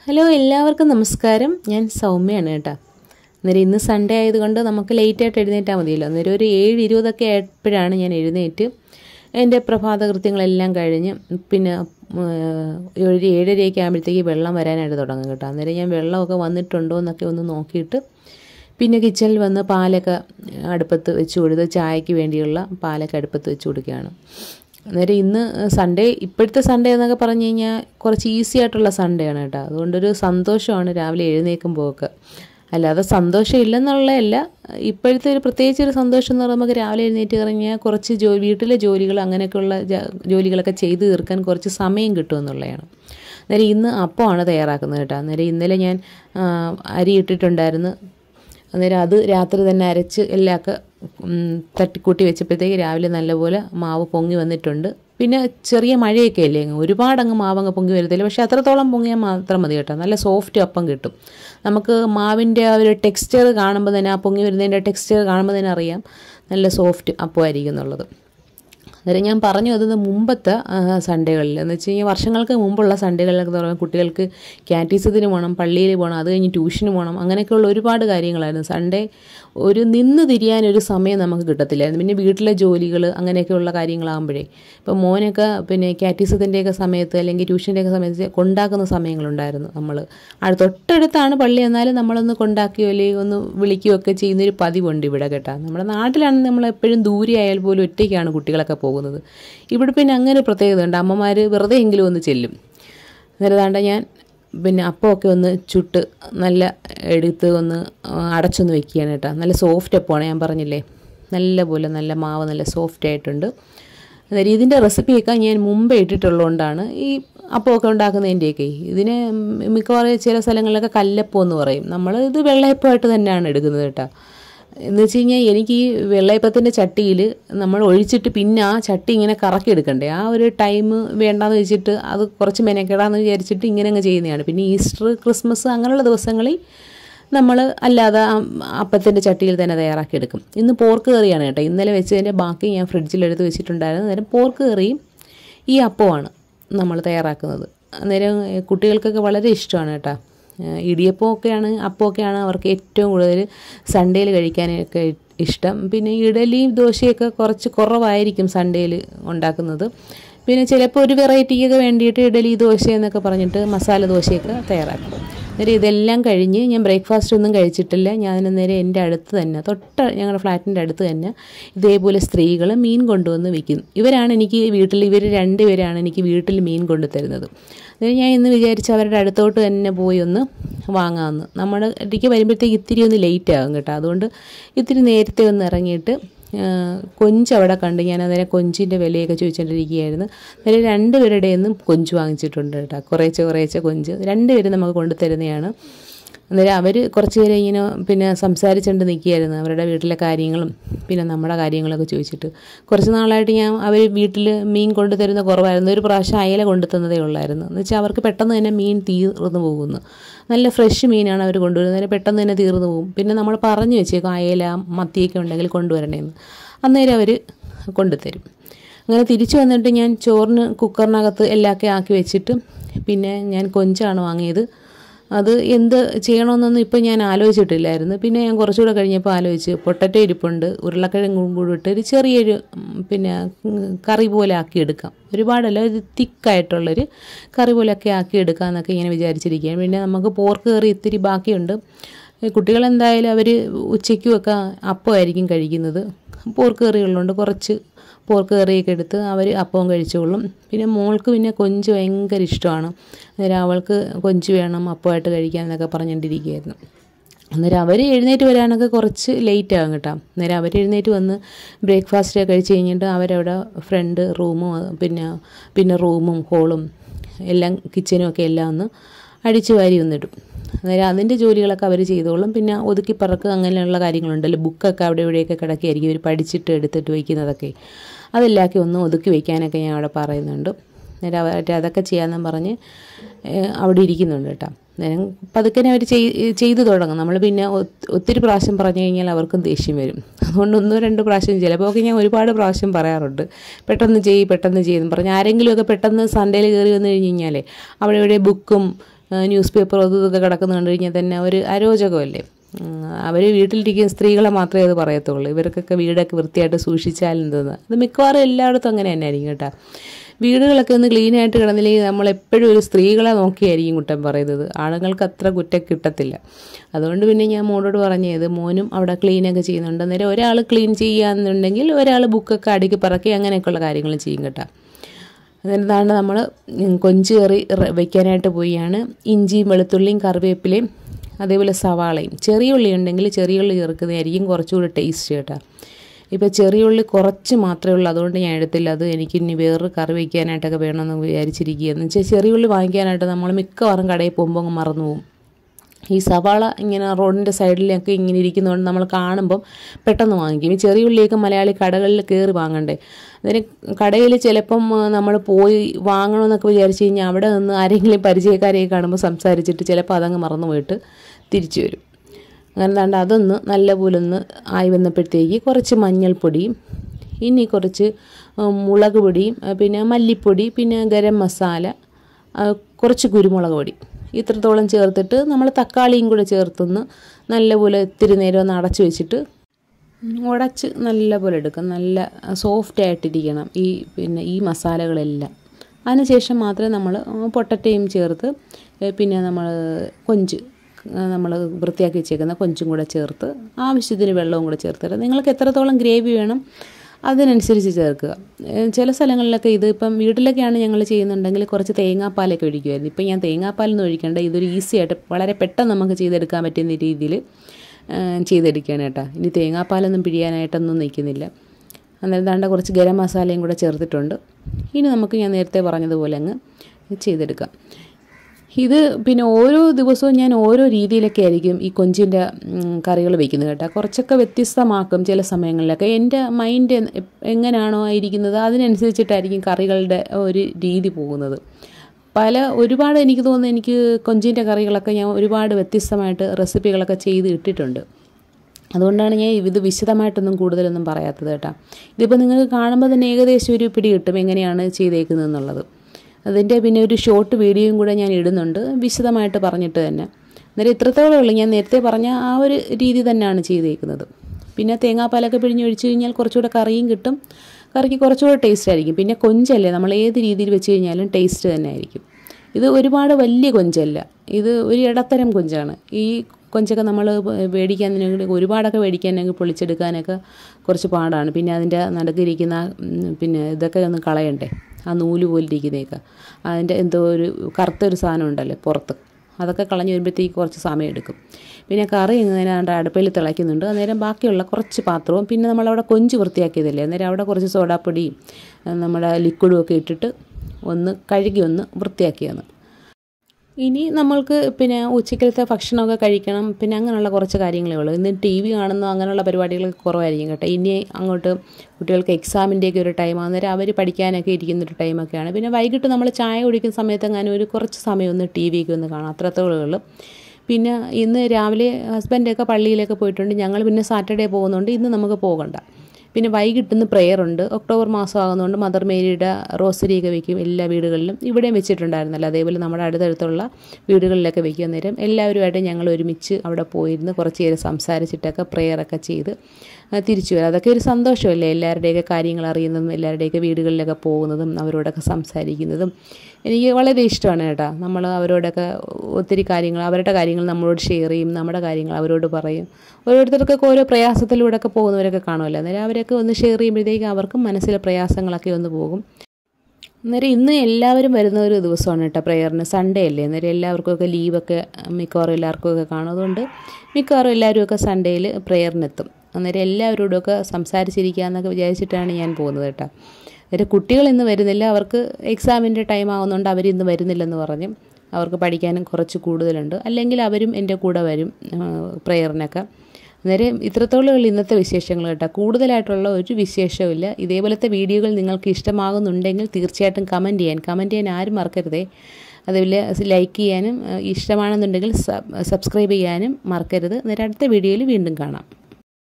hello എല്ലാവർക്കും നമസ്കാരം ഞാൻ സൗമ്യയാണ് കേട്ടോ അന്നേരം ഇന്ന് സൺഡേ ആയതുകൊണ്ട് നമുക്ക് ലേറ്റായിട്ട് എഴുന്നേറ്റാൽ മതിയല്ലോ അന്നേരം ഒരു ഏഴ് ഇരുപതൊക്കെ ആയപ്പോഴാണ് ഞാൻ എഴുന്നേറ്റ് എൻ്റെ പ്രഭാത കൃത്യങ്ങളെല്ലാം കഴിഞ്ഞ് പിന്നെ ഒരു ഏഴരയൊക്കെ ആകുമ്പോഴത്തേക്ക് വെള്ളം വരാനായിട്ട് തുടങ്ങും കേട്ടോ അന്നേരം ഞാൻ വെള്ളമൊക്കെ വന്നിട്ടുണ്ടോ എന്നൊക്കെ ഒന്ന് നോക്കിയിട്ട് പിന്നെ കിച്ചണിൽ വന്ന് പാലൊക്കെ അടുപ്പത്ത് വെച്ച് കൊടുത്ത് ചായക്ക് വേണ്ടിയുള്ള പാലൊക്കെ അടുപ്പത്ത് വെച്ച് കൊടുക്കുകയാണ് അന്നേരം ഇന്ന് സൺഡേ ഇപ്പോഴത്തെ സൺഡേ എന്നൊക്കെ പറഞ്ഞു കഴിഞ്ഞാൽ കുറച്ച് ഈസി ആയിട്ടുള്ള സൺഡേ ആണ് കേട്ടോ അതുകൊണ്ടൊരു സന്തോഷമാണ് രാവിലെ എഴുന്നേൽക്കുമ്പോൾ ഒക്കെ അല്ലാതെ സന്തോഷം ഇല്ലെന്നുള്ളതല്ല ഇപ്പോഴത്തെ ഒരു പ്രത്യേകിച്ച് ഒരു സന്തോഷം എന്ന് പറയുമ്പോൾ നമുക്ക് രാവിലെ എഴുന്നേറ്റ് കഴിഞ്ഞാൽ കുറച്ച് ജോ വീട്ടിലെ ജോലികൾ അങ്ങനെയൊക്കെയുള്ള ജോലികളൊക്കെ ചെയ്തു തീർക്കാൻ കുറച്ച് സമയം കിട്ടുമെന്നുള്ളതാണ് അന്നേരം ഇന്ന് അപ്പമാണ് തയ്യാറാക്കുന്നത് കേട്ടോ അന്നേരം ഇന്നലെ ഞാൻ അരി ഇട്ടിട്ടുണ്ടായിരുന്നു അന്നേരം അത് രാത്രി തന്നെ അരച്ച് എല്ലാമൊക്കെ തട്ടിക്കൂട്ടി വെച്ചപ്പോഴത്തേക്ക് രാവിലെ നല്ലപോലെ മാവ് പൊങ്ങി വന്നിട്ടുണ്ട് പിന്നെ ചെറിയ മഴയൊക്കെ അല്ലേ അങ്ങ് ഒരുപാട് അങ്ങ് മാവ് അങ്ങ് പൊങ്ങി വരത്തില്ല പക്ഷേ അത്രത്തോളം പൊങ്ങിയാൽ മാത്രം മതി കേട്ടോ നല്ല സോഫ്റ്റ് അപ്പം കിട്ടും നമുക്ക് മാവിൻ്റെ ആ ഒരു ടെക്സ്ചർ കാണുമ്പോൾ തന്നെ ആ പൊങ്ങി വരുന്നതിൻ്റെ ടെക്സ്ചർ കാണുമ്പോൾ തന്നെ അറിയാം നല്ല സോഫ്റ്റ് അപ്പമായിരിക്കും എന്നുള്ളത് അന്നേരം ഞാൻ പറഞ്ഞു അത് മുമ്പത്തെ സൺഡേകളിൽ എന്ന് വെച്ച് കഴിഞ്ഞാൽ വർഷങ്ങൾക്ക് മുമ്പുള്ള സൺഡേകളിലൊക്കെ പറയുമ്പോൾ കുട്ടികൾക്ക് ക്യാറ്റീസത്തിന് പോകണം പള്ളിയിൽ പോകണം അത് കഴിഞ്ഞ് ട്യൂഷന് പോകണം അങ്ങനെയൊക്കെയുള്ള ഒരുപാട് കാര്യങ്ങളായിരുന്നു സൺഡേ ഒരു നിന്ന് തിരിയാനൊരു സമയം നമുക്ക് കിട്ടത്തില്ലായിരുന്നു പിന്നെ വീട്ടിലെ ജോലികൾ അങ്ങനെയൊക്കെയുള്ള കാര്യങ്ങളാകുമ്പോഴേ ഇപ്പോൾ മോനൊക്കെ പിന്നെ ക്യാറ്റീസത്തിൻ്റെയൊക്കെ സമയത്ത് അല്ലെങ്കിൽ ട്യൂഷൻ്റെയൊക്കെ സമയത്ത് കൊണ്ടാക്കുന്ന സമയങ്ങളുണ്ടായിരുന്നു നമ്മൾ അത് തൊട്ടടുത്താണ് പള്ളി എന്നാലും നമ്മളൊന്ന് കൊണ്ടാക്കുകയോ അല്ലെങ്കിൽ ഒന്ന് വിളിക്കുകയോ ഒക്കെ ചെയ്യുന്നൊരു പതിവുണ്ട് ഇവിടെ കേട്ടോ നമ്മുടെ നാട്ടിലാണെങ്കിൽ നമ്മൾ എപ്പോഴും ദൂരെ ആയാൽ പോലും ഒറ്റയ്ക്കാണ് കുട്ടികളൊക്കെ പോകുന്നത് ഇവിടെ പിന്നെ അങ്ങനെ പ്രത്യേകത ഉണ്ട് അമ്മമാർ വെറുതെ എങ്കിലും ഒന്ന് ചെല്ലും അന്നേരം ഞാൻ പിന്നെ അപ്പമൊക്കെ ഒന്ന് ചുട്ട് നല്ല എടുത്ത് ഒന്ന് അടച്ചൊന്ന് വെക്കുകയാണ് കേട്ടോ നല്ല സോഫ്റ്റ് അപ്പമാണ് ഞാൻ പറഞ്ഞില്ലേ നല്ല പോലെ നല്ല മാവ് നല്ല സോഫ്റ്റ് ആയിട്ടുണ്ട് അന്നേരം ഇതിൻ്റെ റെസിപ്പിയൊക്കെ ഞാൻ മുമ്പേ ഇട്ടിട്ടുള്ളതുകൊണ്ടാണ് ഈ അപ്പമൊക്കെ ഉണ്ടാക്കുന്നതിൻ്റെയൊക്കെ ഇതിന് മിക്കവാറും ചില സ്ഥലങ്ങളിലൊക്കെ കല്ലപ്പം എന്ന് പറയും നമ്മൾ ഇത് വെള്ളയപ്പമായിട്ട് തന്നെയാണ് എടുക്കുന്നത് കേട്ടോ എന്ന് വെച്ച് കഴിഞ്ഞാൽ എനിക്ക് ഈ വെള്ളയപ്പത്തിൻ്റെ ചട്ടിയിൽ നമ്മൾ ഒഴിച്ചിട്ട് പിന്നെ ആ ചട്ടി ഇങ്ങനെ കറക്കി എടുക്കണ്ടേ ആ ഒരു ടൈം വേണ്ടാന്ന് വെച്ചിട്ട് അത് കുറച്ച് മെനക്കെടാന്ന് വിചാരിച്ചിട്ട് ഇങ്ങനെ അങ്ങ് ചെയ്യുന്നതാണ് പിന്നെ ഈസ്റ്റർ ക്രിസ്മസ് അങ്ങനെയുള്ള ദിവസങ്ങളിൽ നമ്മൾ അല്ലാതെ അപ്പത്തിൻ്റെ ചട്ടിയിൽ തന്നെ തയ്യാറാക്കി എടുക്കും ഇന്ന് പോർക്ക് കറിയാണ് കേട്ടോ ഇന്നലെ വെച്ചതിൻ്റെ ബാക്കി ഞാൻ ഫ്രിഡ്ജിലെടുത്ത് വെച്ചിട്ടുണ്ടായിരുന്നു അന്നേരം പോർക്ക് കറിയും ഈ അപ്പമാണ് നമ്മൾ തയ്യാറാക്കുന്നത് അന്നേരം കുട്ടികൾക്കൊക്കെ വളരെ ഇഷ്ടമാണ് കേട്ടോ ഇടിയപ്പമൊക്കെയാണ് അപ്പമൊക്കെയാണ് അവർക്ക് ഏറ്റവും കൂടുതൽ സൺഡേയിൽ കഴിക്കാനൊക്കെ ഇഷ്ടം പിന്നെ ഇഡലിയും ദോശയൊക്കെ കുറച്ച് കുറവായിരിക്കും സൺഡേയിൽ ഉണ്ടാക്കുന്നത് പിന്നെ ചിലപ്പോൾ ഒരു വെറൈറ്റിക്കൊക്കെ വേണ്ടിയിട്ട് ഇഡലി ദോശ എന്നൊക്കെ പറഞ്ഞിട്ട് മസാല ദോശയൊക്കെ തയ്യാറാക്കും അന്നേരം ഇതെല്ലാം കഴിഞ്ഞ് ഞാൻ ബ്രേക്ക്ഫാസ്റ്റ് ഒന്നും കഴിച്ചിട്ടില്ല ഞാൻ നേരെ എൻ്റെ അടുത്ത് തന്നെ തൊട്ട ഞങ്ങളുടെ ഫ്ലാറ്റിൻ്റെ അടുത്ത് തന്നെ ഇതേപോലെ സ്ത്രീകൾ മീൻ കൊണ്ടുവന്ന് വിൽക്കും ഇവരാണ് എനിക്ക് വീട്ടിൽ ഇവർ രണ്ടുപേരാണ് എനിക്ക് വീട്ടിൽ മീൻ കൊണ്ടു തരുന്നത് അന്നേരം ഞാൻ ഇന്ന് വിചാരിച്ച് അവരുടെ അടുത്തോട്ട് തന്നെ പോയി ഒന്ന് വാങ്ങാമെന്ന് നമ്മുടെ ഇടയ്ക്ക് വരുമ്പോഴത്തേക്ക് ഇത്തിരി ഒന്ന് ലേറ്റ് ആകും കേട്ടോ അതുകൊണ്ട് ഇത്തിരി നേരത്തെ ഒന്ന് ഇറങ്ങിയിട്ട് കൊഞ്ച് അവിടെ കണ്ട് ഞാൻ അന്നേരം കൊഞ്ചിൻ്റെ വിലയൊക്കെ ചോദിച്ചുകൊണ്ടിരിക്കുകയായിരുന്നു അന്നേരം രണ്ടുപേരുടെ നിന്നും കൊഞ്ച് വാങ്ങിച്ചിട്ടുണ്ട് കേട്ടോ കുറേശ്ശെ കുറേശ്ശെ കൊഞ്ച് രണ്ടുപേരും നമുക്ക് കൊണ്ടു തരുന്നതാണ് അന്നേരം അവർ കുറച്ച് നേരം ഇങ്ങനെ പിന്നെ സംസാരിച്ചുകൊണ്ട് നിൽക്കുകയായിരുന്നു അവരുടെ വീട്ടിലെ കാര്യങ്ങളും പിന്നെ നമ്മുടെ കാര്യങ്ങളൊക്കെ ചോദിച്ചിട്ട് കുറച്ച് നാളായിട്ട് ഞാൻ അവർ വീട്ടിൽ മീൻ കൊണ്ടു തരുന്ന കുറവായിരുന്നു ഒരു പ്രാവശ്യം അയല കൊണ്ടു തന്നതേ ഉള്ളായിരുന്നു എന്ന് വെച്ചാൽ അവർക്ക് പെട്ടെന്ന് തന്നെ മീൻ തീർന്നു പോകുന്നു നല്ല ഫ്രഷ് മീനാണ് അവർ കൊണ്ടുവരുന്നത് പെട്ടെന്ന് തന്നെ തീർന്നു പോകും പിന്നെ നമ്മൾ പറഞ്ഞു വെച്ചേക്കും അയല മത്തിയൊക്കെ ഉണ്ടെങ്കിൽ കൊണ്ടുവരണേന്ന് അന്നേരം അവർ കൊണ്ടുതരും അങ്ങനെ തിരിച്ചു വന്നിട്ട് ഞാൻ ചോറിന് കുക്കറിനകത്ത് എല്ലാമൊക്കെ ആക്കി വെച്ചിട്ട് പിന്നെ ഞാൻ കൊഞ്ചാണ് വാങ്ങിയത് അത് എന്ത് ചെയ്യണമെന്നൊന്നും ഇപ്പോൾ ഞാൻ ആലോചിച്ചിട്ടില്ലായിരുന്നു പിന്നെ ഞാൻ കുറച്ചുകൂടെ കഴിഞ്ഞപ്പോൾ ആലോചിച്ച് പൊട്ടറ്റോ ഇരിപ്പുണ്ട് ഉരുളക്കിഴങ്ങും കൂടി ഇട്ട് ഒരു ചെറിയൊരു പിന്നെ കറി പോലെ ആക്കി എടുക്കാം ഒരുപാടല്ല ഒരു തിക്കായിട്ടുള്ളൊരു കറി പോലെയൊക്കെ ആക്കി എടുക്കാം എന്നൊക്കെ ഇങ്ങനെ വിചാരിച്ചിരിക്കുകയാണ് പിന്നെ നമുക്ക് പോർക്ക് കറി ഇത്തിരി ബാക്കിയുണ്ട് കുട്ടികളെന്തായാലും അവർ ഉച്ചയ്ക്കുമൊക്കെ അപ്പമായിരിക്കും കഴിക്കുന്നത് പോർക്ക് കറികളുണ്ട് കുറച്ച് പോർക്ക് കറിയൊക്കെ എടുത്ത് അവർ അപ്പവും കഴിച്ചോളും പിന്നെ മോൾക്ക് പിന്നെ കൊഞ്ച് ഭയങ്കര ഇഷ്ടമാണ് അന്നേരം അവൾക്ക് കൊഞ്ച് വേണം അപ്പമായിട്ട് കഴിക്കാൻ എന്നൊക്കെ പറഞ്ഞുകൊണ്ടിരിക്കുകയായിരുന്നു അന്നേരം അവർ എഴുന്നേറ്റ് വരാനൊക്കെ കുറച്ച് ലേറ്റ് ആകും കേട്ടോ അന്നേരം അവർ എഴുന്നേറ്റ് വന്ന് ബ്രേക്ക്ഫാസ്റ്റ് കഴിച്ച് കഴിഞ്ഞിട്ട് അവരവിടെ ഫ്രണ്ട് റൂമും പിന്നെ പിന്നെ റൂമും ഹോളും എല്ലാം കിച്ചനും ഒക്കെ എല്ലാം ഒന്ന് അടിച്ചു വാരി ഒന്നിടും അന്നേരം അതിൻ്റെ ജോലികളൊക്കെ അവർ ചെയ്തോളും പിന്നെ ഒതുക്കി പറക്കുക അങ്ങനെയുള്ള കാര്യങ്ങളുണ്ടല്ലോ ബുക്കൊക്കെ അവിടെ ഇവിടെയൊക്കെ കിടക്കുകയായിരിക്കും ഇവർ പഠിച്ചിട്ട് എടുത്തിട്ട് വയ്ക്കുന്നതൊക്കെ അതെല്ലാമൊക്കെ ഒന്ന് ഒതുക്കി വയ്ക്കാനൊക്കെ ഞാൻ അവിടെ പറയുന്നുണ്ട് അന്നേരം അവർ അതൊക്കെ ചെയ്യാമെന്നും പറഞ്ഞ് അവിടെ ഇരിക്കുന്നുണ്ട് കേട്ടോ അന്നേരം പതുക്കനെ അവർ ചെയ്തു തുടങ്ങും നമ്മൾ പിന്നെ ഒത്തിരി പ്രാവശ്യം പറഞ്ഞു കഴിഞ്ഞാൽ അവർക്കും ദേഷ്യം വരും അതുകൊണ്ട് ഒന്നോ രണ്ടോ പ്രാവശ്യം ചിലപ്പോൾ ഒക്കെ ഞാൻ ഒരുപാട് പ്രാവശ്യം പറയാറുണ്ട് പെട്ടെന്ന് ചെയ്യ് പെട്ടെന്ന് ചെയ്യുന്നു പറഞ്ഞ് ആരെങ്കിലുമൊക്കെ പെട്ടെന്ന് സൺഡേയിൽ കയറി വന്നു കഴിഞ്ഞ് കഴിഞ്ഞാലേ അവിടെ ഇവിടെ ബുക്കും ന്യൂസ് പേപ്പർ അതും ഇതൊക്കെ കിടക്കുന്ന കണ്ടു കഴിഞ്ഞാൽ തന്നെ ഒരു അരോചകമല്ലേ അവർ വീട്ടിലിരിക്കുന്ന സ്ത്രീകളെ മാത്രമേ അത് പറയത്തുള്ളൂ ഇവർക്കൊക്കെ വീടൊക്കെ വൃത്തിയായിട്ട് സൂക്ഷിച്ചാൽ എന്തെന്ന് അത് മിക്കവാറും എല്ലായിടത്തും അങ്ങനെ തന്നെ ആയിരിക്കും കേട്ടോ വീടുകളൊക്കെ ഒന്ന് ക്ലീൻ ആയിട്ട് കിടന്നില്ലെങ്കിൽ നമ്മൾ എപ്പോഴും ഒരു സ്ത്രീകളെ നോക്കിയായിരിക്കും കുറ്റം പറയുന്നത് ആണുങ്ങൾക്ക് അത്ര കുറ്റം കിട്ടത്തില്ല അതുകൊണ്ട് പിന്നെ ഞാൻ മോനോട് പറഞ്ഞത് മോനും അവിടെ ക്ലീനൊക്കെ ചെയ്യുന്നുണ്ട് അന്നേരം ഒരാൾ ക്ലീൻ ചെയ്യാന്നുണ്ടെങ്കിൽ ഒരാൾ ബുക്കൊക്കെ അടുക്കി പറക്കി അങ്ങനെയൊക്കെയുള്ള കാര്യങ്ങൾ ചെയ്യും കേട്ടോ അതെന്താണ് നമ്മൾ കൊഞ്ച് കറി വെക്കാനായിട്ട് പോയാണ് ഇഞ്ചിയും വെളുത്തുള്ളിയും കറിവേപ്പിലയും അതേപോലെ സവാളയും ചെറിയ ഉള്ളി ഉണ്ടെങ്കിൽ ചെറിയ ഉള്ളി ചേർക്കുന്നതായിരിക്കും കുറച്ചുകൂടി ടേസ്റ്റ് കേട്ടോ ഇപ്പോൾ ചെറിയ ഉള്ളി കുറച്ച് മാത്രമേ ഉള്ളൂ അതുകൊണ്ട് ഞാൻ എടുത്തില്ല അത് എനിക്ക് ഇനി വേറൊരു കറി വയ്ക്കാനായിട്ടൊക്കെ വേണമെന്ന് വിചാരിച്ചിരിക്കുകയെന്ന് വെച്ചാൽ ചെറിയ ഉള്ളി വാങ്ങിക്കാനായിട്ട് നമ്മൾ മിക്കവാറും കടയിൽ പോകുമ്പോൾ അങ്ങ് മറന്നു പോകും ഈ സവാള ഇങ്ങനെ റോഡിൻ്റെ സൈഡിലൊക്കെ ഇങ്ങനെ ഇരിക്കുന്നതുകൊണ്ട് നമ്മൾ കാണുമ്പം പെട്ടെന്ന് വാങ്ങിക്കും ഈ ചെറിയ ഉള്ളിയൊക്കെ മലയാളി കടകളിൽ കയറി വാങ്ങണ്ടേ അതിന് കടയിൽ ചിലപ്പം നമ്മൾ പോയി വാങ്ങണമെന്നൊക്കെ വിചാരിച്ച് കഴിഞ്ഞാൽ അവിടെ നിന്ന് ആരെങ്കിലും പരിചയക്കാരെയൊക്കെ കാണുമ്പോൾ സംസാരിച്ചിട്ട് ചിലപ്പോൾ അതങ്ങ് മറന്നു പോയിട്ട് തിരിച്ചു വരും അങ്ങനെ എന്താണ്ട് അതൊന്ന് നല്ലപോലെ ഒന്ന് ആയി വന്നപ്പോഴത്തേക്ക് കുറച്ച് മഞ്ഞൾപ്പൊടിയും ഇനി കുറച്ച് മുളക് പൊടിയും പിന്നെ മല്ലിപ്പൊടി പിന്നെ ഗരം മസാല കുറച്ച് കുരുമുളക് പൊടി ഇത്രത്തോളം ചേർത്തിട്ട് നമ്മൾ തക്കാളിയും കൂടെ ചേർത്തൊന്ന് നല്ലപോലെ ഇത്തിരി നേരം ഒന്ന് അടച്ചു വെച്ചിട്ട് ഉടച്ച് നല്ലപോലെ എടുക്കും നല്ല സോഫ്റ്റ് ആയിട്ടിരിക്കണം ഈ പിന്നെ ഈ മസാലകളെല്ലാം അതിനുശേഷം മാത്രമേ നമ്മൾ പൊട്ടറ്റയും ചേർത്ത് പിന്നെ നമ്മൾ കൊഞ്ച് നമ്മൾ വൃത്തിയാക്കി വെച്ചേക്കുന്ന കൊഞ്ചും കൂടെ ചേർത്ത് ആവശ്യത്തിന് വെള്ളവും കൂടെ ചേർത്തിട്ട് നിങ്ങൾക്ക് എത്രത്തോളം ഗ്രേവി വേണം അതിനനുസരിച്ച് ചേർക്കുക ചില സ്ഥലങ്ങളിലൊക്കെ ഇത് ഇപ്പം വീട്ടിലൊക്കെയാണ് ഞങ്ങൾ ചെയ്യുന്നുണ്ടെങ്കിൽ കുറച്ച് തേങ്ങാപ്പാലൊക്കെ ഒഴിക്കുമായിരുന്നു ഇപ്പം ഞാൻ തേങ്ങാപ്പാലൊന്നും ഒഴിക്കേണ്ട ഇതൊരു ഈസി ആയിട്ട് വളരെ പെട്ടെന്ന് നമുക്ക് ചെയ്തെടുക്കാൻ പറ്റുന്ന രീതിയിൽ ചെയ്തെടുക്കുകയാണ് കേട്ടോ ഇനി തേങ്ങാപ്പാലൊന്നും പിഴിയാനായിട്ടൊന്നും നിൽക്കുന്നില്ല അന്നേരം ദാണ്ട കുറച്ച് ഗരം മസാലയും കൂടെ ചേർത്തിട്ടുണ്ട് ഇനി നമുക്ക് ഞാൻ നേരത്തെ പറഞ്ഞതുപോലെ അങ്ങ് ചെയ്തെടുക്കാം ഇത് പിന്നെ ഓരോ ദിവസവും ഞാൻ ഓരോ രീതിയിലൊക്കെ ആയിരിക്കും ഈ കൊഞ്ചിൻ്റെ കറികൾ വയ്ക്കുന്നത് കേട്ടോ കുറച്ചൊക്കെ വ്യത്യസ്തമാക്കും ചില സമയങ്ങളിലൊക്കെ എൻ്റെ മൈൻഡ് എങ്ങനെയാണോ ഇരിക്കുന്നത് അതിനനുസരിച്ചിട്ടായിരിക്കും കറികളുടെ ഒരു രീതി പോകുന്നത് പല ഒരുപാട് എനിക്ക് തോന്നുന്നു എനിക്ക് കൊഞ്ചിൻ്റെ കറികളൊക്കെ ഞാൻ ഒരുപാട് വ്യത്യസ്തമായിട്ട് റെസിപ്പികളൊക്കെ ചെയ്ത് ഇട്ടിട്ടുണ്ട് അതുകൊണ്ടാണ് ഞാൻ ഇത് വിശദമായിട്ടൊന്നും കൂടുതലൊന്നും പറയാത്തത് കേട്ടോ ഇതിപ്പോൾ നിങ്ങൾക്ക് കാണുമ്പോൾ തന്നെ ഏകദേശം ഒരു പിടി കിട്ടും എങ്ങനെയാണ് ചെയ്തേക്കുന്നത് എന്നുള്ളത് അതിൻ്റെ പിന്നെ ഒരു ഷോർട്ട് വീഡിയോയും കൂടെ ഞാൻ ഇടുന്നുണ്ട് വിശദമായിട്ട് പറഞ്ഞിട്ട് തന്നെ അന്നേരം ഇത്രത്തോളം ഉള്ളൂ ഞാൻ നേരത്തെ പറഞ്ഞ ആ ഒരു രീതി തന്നെയാണ് ചെയ്തേക്കുന്നത് പിന്നെ തേങ്ങാപ്പാലൊക്കെ പിഴിഞ്ഞൊഴിച്ച് കഴിഞ്ഞാൽ കുറച്ചുകൂടെ കറിയും കിട്ടും കറിക്ക് കുറച്ചുകൂടെ ടേസ്റ്റ് ആയിരിക്കും പിന്നെ കൊഞ്ചല്ലേ നമ്മൾ ഏത് രീതിയിൽ വെച്ച് കഴിഞ്ഞാലും ടേസ്റ്റ് തന്നെ ആയിരിക്കും ഇത് ഒരുപാട് വലിയ കൊഞ്ചല്ല ഇത് ഒരു ഇടത്തരം കൊഞ്ചാണ് ഈ കൊഞ്ചൊക്കെ നമ്മൾ മേടിക്കാൻ ഒരുപാടൊക്കെ മേടിക്കാനൊക്കെ പൊളിച്ചെടുക്കാനൊക്കെ കുറച്ച് പാടാണ് പിന്നെ അതിൻ്റെ നടുക്കിരിക്കുന്ന പിന്നെ ഇതൊക്കെ ഒന്ന് കളയണ്ടേ ആ നൂല് പോലിരിക്കുന്നതൊക്കെ അതിൻ്റെ എന്തോ ഒരു കറുത്തൊരു സാധനം ഉണ്ടല്ലോ പുറത്ത് അതൊക്കെ കളഞ്ഞ് വരുമ്പോഴത്തേക്ക് കുറച്ച് സമയം എടുക്കും പിന്നെ കറി ഇങ്ങനെ അടുപ്പിൽ തിളയ്ക്കുന്നുണ്ട് അന്നേരം ബാക്കിയുള്ള കുറച്ച് പാത്രവും പിന്നെ നമ്മളവിടെ കൊഞ്ച് വൃത്തിയാക്കിയതല്ലേ അന്നേരം അവിടെ കുറച്ച് സോഡാപ്പൊടിയും നമ്മുടെ ലിക്വിഡും ഒക്കെ ഇട്ടിട്ട് ഒന്ന് കഴുകി ഒന്ന് വൃത്തിയാക്കിയാണ് ഇനി നമ്മൾക്ക് പിന്നെ ഉച്ചക്കലത്തെ ഭക്ഷണമൊക്കെ കഴിക്കണം പിന്നെ അങ്ങനെയുള്ള കുറച്ച് കാര്യങ്ങളേ ഉള്ളൂ ഇന്ന് ടി വി കാണുന്ന അങ്ങനെയുള്ള പരിപാടികളൊക്കെ കുറവായിരിക്കും കേട്ടോ ഇനി അങ്ങോട്ട് കുട്ടികൾക്ക് എക്സാമിൻ്റെയൊക്കെ ഒരു ടൈം അന്നേരം അവർ പഠിക്കാനൊക്കെ ഇരിക്കുന്ന ഒരു ടൈമൊക്കെയാണ് പിന്നെ വൈകിട്ട് നമ്മൾ ചായ കുടിക്കുന്ന സമയത്ത് അങ്ങനെ ഒരു കുറച്ച് സമയം ഒന്ന് ടി വിയൊക്കെ ഒന്ന് കാണാം അത്രത്തോളം ഉള്ളൂ പിന്നെ ഇന്ന് രാവിലെ ഹസ്ബൻഡൊക്കെ പള്ളിയിലൊക്കെ പോയിട്ടുണ്ട് ഞങ്ങൾ പിന്നെ സാറ്റർഡേ പോകുന്നുണ്ട് ഇന്ന് നമുക്ക് പോകണ്ട പിന്നെ വൈകിട്ടുന്ന് പ്രെയർ ഉണ്ട് ഒക്ടോബർ മാസം ആകുന്നതുകൊണ്ട് മദർ മേരിയുടെ റോസരിയൊക്കെ വെക്കും എല്ലാ വീടുകളിലും ഇവിടെയും വെച്ചിട്ടുണ്ടായിരുന്നല്ലോ അതേപോലെ നമ്മുടെ അടുത്തടുത്തുള്ള വീടുകളിലൊക്കെ വെക്കുക നേരം എല്ലാവരുമായിട്ട് ഞങ്ങൾ ഒരുമിച്ച് അവിടെ പോയിരുന്ന് കുറച്ച് നേരം സംസാരിച്ചിട്ടൊക്കെ പ്രെയറൊക്കെ ചെയ്ത് തിരിച്ചു വരാം അതൊക്കെ ഒരു സന്തോഷമല്ലേ എല്ലാവരുടെയൊക്കെ കാര്യങ്ങൾ അറിയുന്നതും എല്ലാവരുടെയൊക്കെ വീടുകളിലൊക്കെ പോകുന്നതും അവരോടൊക്കെ സംസാരിക്കുന്നതും എനിക്ക് വളരെ ഇഷ്ടമാണ് കേട്ടോ നമ്മൾ അവരോടൊക്കെ ഒത്തിരി കാര്യങ്ങൾ അവരുടെ കാര്യങ്ങൾ നമ്മളോട് ഷെയർ ചെയ്യും നമ്മുടെ കാര്യങ്ങൾ അവരോട് പറയും ഓരോരുത്തർക്കൊക്കെ ഓരോ പ്രയാസത്തിലൂടെയൊക്കെ പോകുന്നവരൊക്കെ കാണുമല്ലോ അന്നേരം അവരൊക്കെ ഒന്ന് ഷെയർ ചെയ്യുമ്പോഴത്തേക്കും അവർക്കും മനസ്സിലെ പ്രയാസങ്ങളൊക്കെ ഒന്ന് പോകും അന്നേരം ഇന്ന് എല്ലാവരും വരുന്ന ഒരു ദിവസമാണ് കേട്ടോ പ്രെയറിന് സൺഡേ അല്ലേ അന്നേരം എല്ലാവർക്കുമൊക്കെ ലീവൊക്കെ മിക്കവാറും എല്ലാവർക്കുമൊക്കെ കാണും അതുകൊണ്ട് മിക്കവാറും എല്ലാവരുമൊക്കെ സൺഡേയിൽ പ്രെയറിനെത്തും അന്നേരം എല്ലാവരോടൊക്കെ സംസാരിച്ചിരിക്കുക എന്നൊക്കെ വിചാരിച്ചിട്ടാണ് ഞാൻ പോകുന്നത് കേട്ടോ അന്നേരം കുട്ടികൾ ഇന്ന് വരുന്നില്ല അവർക്ക് എക്സാമിൻ്റെ ടൈം ആവുന്നതുകൊണ്ട് അവരിന്ന് വരുന്നില്ലെന്ന് പറഞ്ഞു അവർക്ക് പഠിക്കാനും കുറച്ച് കൂടുതലുണ്ട് അല്ലെങ്കിൽ അവരും എൻ്റെ കൂടെ വരും പ്രെയറിനൊക്കെ അന്നേരം ഇത്രത്തോളം ഇന്നത്തെ വിശേഷങ്ങൾ കേട്ടോ കൂടുതലായിട്ടുള്ള ഒരു വിശേഷമില്ല ഇതേപോലത്തെ വീഡിയോകൾ നിങ്ങൾക്ക് ഇഷ്ടമാകുന്നുണ്ടെങ്കിൽ തീർച്ചയായിട്ടും കമൻറ്റ് ചെയ്യാൻ കമൻറ്റ് ചെയ്യാൻ ആരും മറക്കരുതേ അതുപോലെ ലൈക്ക് ചെയ്യാനും ഇഷ്ടമാണെന്നുണ്ടെങ്കിൽ സബ്സ്ക്രൈബ് ചെയ്യാനും മറക്കരുത് അന്നേരം അടുത്ത വീഡിയോയിൽ വീണ്ടും കാണാം